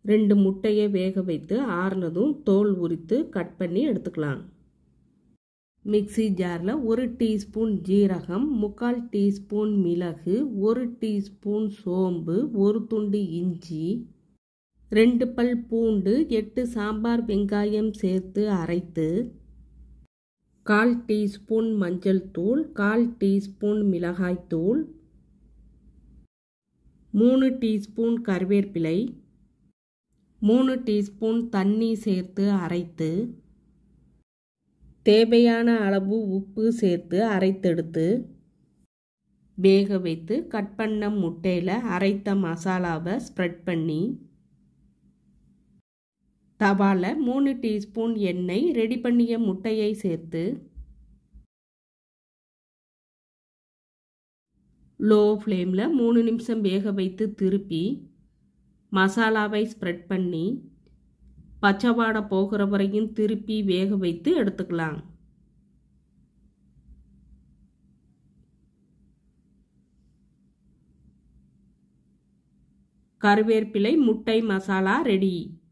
ரெண்டு முட்டையை வேக வைத்து ஆறுனதும் தோல் உரித்து கட் பண்ணி எடுத்துக்கலாம் மிக்சி ஜாரில் ஒரு டீஸ்பூன் ஜீரகம் முக்கால் டீஸ்பூன் மிளகு ஒரு டீஸ்பூன் சோம்பு ஒரு துண்டு இஞ்சி ரெண்டு பல் பூண்டு எட்டு சாம்பார் வெங்காயம் சேர்த்து அரைத்து கால் டீஸ்பூன் மஞ்சள் தூள் கால் டீஸ்பூன் மிளகாய் தூள் மூணு டீஸ்பூன் கருவேப்பிலை மூணு டீஸ்பூன் தண்ணி சேர்த்து அரைத்து தேவையான அளவு உப்பு சேர்த்து அரைத்தெடுத்து வேக வைத்து கட் பண்ண முட்டையில் அரைத்த மசாலாவை ஸ்ப்ரெட் பண்ணி தவாவில் மூணு டீஸ்பூன் எண்ணெய் ரெடி பண்ணிய முட்டையை சேர்த்து லோ ஃப்ளேமில் மூணு நிமிஷம் வேக வைத்து திருப்பி மசாலாவை ஸ்ப்ரெட் பண்ணி பச்சை வாடை போகிற வரையும் திருப்பி வேக வைத்து எடுத்துக்கலாம் கருவேப்பிலை முட்டை மசாலா ரெடி